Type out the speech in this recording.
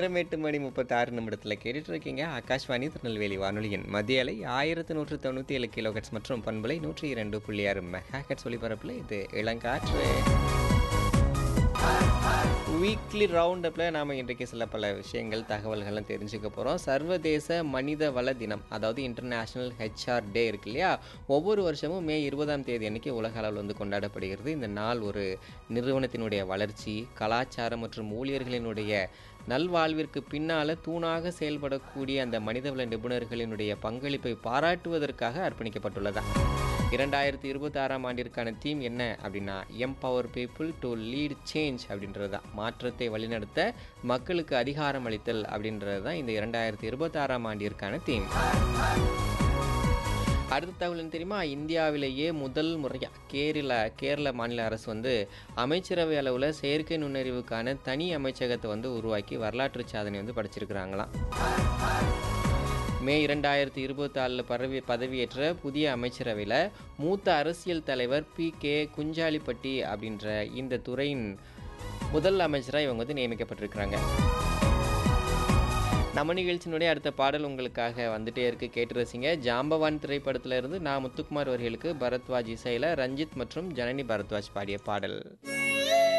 நேரம் எட்டு மணி முப்பத்தாறு நிமிடத்தில் கேட்டுட்டு இருக்கீங்க ஆகாஷ்வாணி திருநெல்வேலி வானொலியின் மத்திய அலை ஆயிரத்து நூற்று தொண்ணூற்றி ஏழு கிலோகட்ஸ் மற்றும் பண்பலை நூற்றி இரண்டு புள்ளி ஆறு மெகாகட்ஸ் ஒலிபரப்பில் இது இளங்காற்று வீக்லி ரவுண்டப்பில் நாம் இன்றைக்கு சில பல விஷயங்கள் தகவல்கள்லாம் தெரிஞ்சுக்க போகிறோம் சர்வதேச மனித வள தினம் அதாவது இன்டர்நேஷ்னல் ஹெச்ஆர் டே இருக்கு இல்லையா ஒவ்வொரு வருஷமும் மே இருபதாம் தேதி அன்னைக்கு உலக அளவில் வந்து கொண்டாடப்படுகிறது இந்த நாள் ஒரு நிறுவனத்தினுடைய வளர்ச்சி கலாச்சாரம் மற்றும் ஊழியர்களினுடைய நல்வாழ்விற்கு பின்னால் தூணாக செயல்படக்கூடிய அந்த மனிதவள நிபுணர்களினுடைய பங்களிப்பை பாராட்டுவதற்காக அர்ப்பணிக்கப்பட்டுள்ளதா இரண்டாயிரத்தி இருபத்தாறாம் ஆண்டிற்கான தீம் என்ன அப்படின்னா empower people to lead change அப்படின்றது தான் மாற்றத்தை வழிநடத்த மக்களுக்கு அதிகாரம் அளித்தல் அப்படின்றது தான் இந்த இரண்டாயிரத்தி இருபத்தாறாம் ஆண்டிற்கான தீம் அடுத்த தகவல் என்ன தெரியுமா இந்தியாவிலேயே முதல் முறையாக கேரள கேரள மாநில அரசு வந்து அமைச்சரவை அளவில் செயற்கை நுண்ணறிவுக்கான தனி அமைச்சகத்தை வந்து உருவாக்கி வரலாற்று சாதனை வந்து படைச்சிருக்கிறாங்களாம் மே இரண்டாயிரத்தி இருபத்தாறில் பரவி பதவியேற்ற புதிய அமைச்சரவையில் மூத்த அரசியல் தலைவர் பி கே குஞ்சாலிப்பட்டி அப்படின்ற இந்த துறையின் முதல் அமைச்சராக இவங்க வந்து நியமிக்கப்பட்டிருக்கிறாங்க நம்ம நிகழ்ச்சியினுடைய அடுத்த பாடல் உங்களுக்காக வந்துட்டே இருக்கு கேட்டு ரசிங்க ஜாம்பவான் திரைப்படத்துல இருந்து நான் முத்துக்குமார் அவர்களுக்கு பரத்வாஜ் இசையில் ரஞ்சித் மற்றும் ஜனனி பரத்வாஜ் பாடிய பாடல்